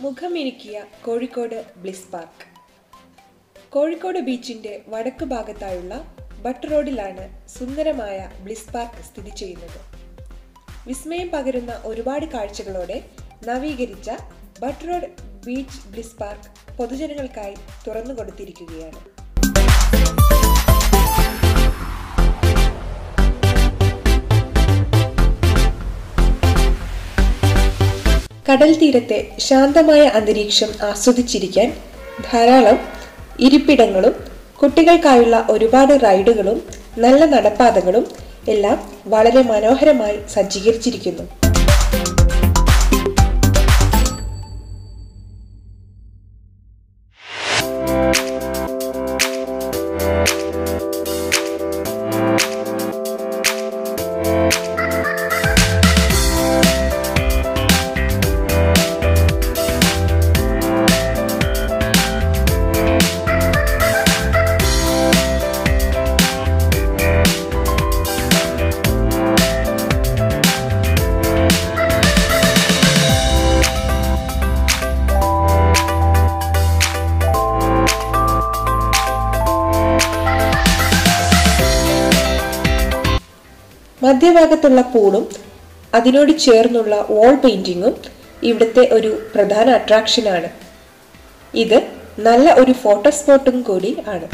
മുഖമിനുക്കിയ Kozhikode Bliss Park Kozhikode ബീച്ചിന്റെ വടക്ക് ഭാഗത്തായുള്ള but റോഡിലാണ് സുന്ദരമായ ബ്ലിസ് പാർക്ക് സ്ഥിതി ചെയ്യുന്നത് വിസ്മയം പകരുന്ന ഒരുപാട് കാഴ്ചകളോടെ നവീകരിച്ച Butt road beach Bliss Park പൊതുജനങ്ങൾക്കായി തുറന്നുകൊടുത്തിരിക്കുകയാണ് കടൽ തീരത്തെ ശാന്തമായ അന്തരീക്ഷം ആസ്വദിച്ചിരിക്കാൻ ധാരാളം ഇരിപ്പിടങ്ങളും കുട്ടികൾക്കായുള്ള ഒരുപാട് റൈഡുകളും നല്ല നടപ്പാതകളും എല്ലാം വളരെ മനോഹരമായി സജ്ജീകരിച്ചിരിക്കുന്നു മധ്യഭാഗത്തുള്ള പൂളും അതിനോട് ചേർന്നുള്ള വാൾ പെയിന്റിങ്ങും ഇവിടുത്തെ ഒരു പ്രധാന അട്രാക്ഷനാണ് ഇത് നല്ല ഒരു ഫോട്ടോ സ്പോട്ടും കൂടി ആണ്